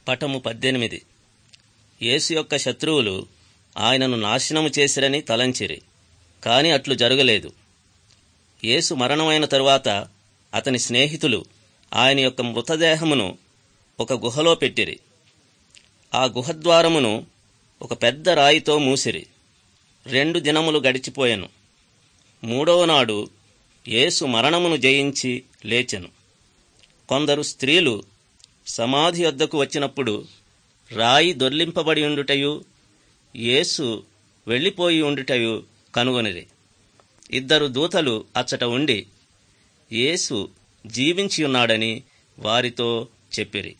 పటము పద్దెనిమిది యేసు యొక్క శత్రువులు ఆయనను నాశనము చేసిరని తలంచిరి కాని అట్లు జరగలేదు యేసు మరణమైన తరువాత అతని స్నేహితులు ఆయన యొక్క మృతదేహమును ఒక గుహలో పెట్టిరి ఆ గుహద్వారమును ఒక పెద్ద రాయితో మూసిరి రెండు దినములు గడిచిపోయెను మూడవ నాడు యేసు మరణమును జయించి లేచెను కొందరు స్త్రీలు సమాధి వద్దకు వచ్చినప్పుడు రాయి దొర్లింపబడి ఉండుటయు యేసు వెళ్ళిపోయి ఉండుటయు కనుగొనిరి ఇద్దరు దూతలు అచ్చట ఉండి యేసు జీవించి ఉన్నాడని వారితో చెప్పిరి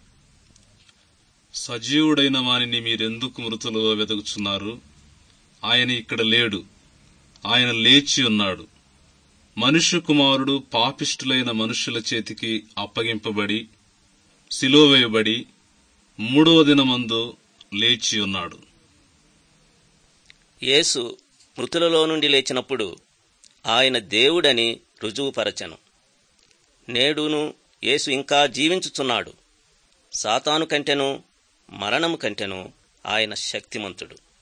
సజీవుడైన వానిని మీరెందుకు మృతులుగా వెతుకుచున్నారు ఆయన ఇక్కడ లేడు ఆయన లేచి ఉన్నాడు మనుష్య కుమారుడు పాపిష్టులైన మనుష్యుల చేతికి అప్పగింపబడి సిలువవేయబడి మూడవ దినమందు లేచి ఉన్నాడు యేసు మృతులలో నుండి లేచినప్పుడు ఆయన దేవుడని రుజువుపరచెను నేడును యేసు ఇంకా జీవించుచున్నాడు సాతాను కంటెను మరణము కంటెను ఆయన శక్తిమంతుడు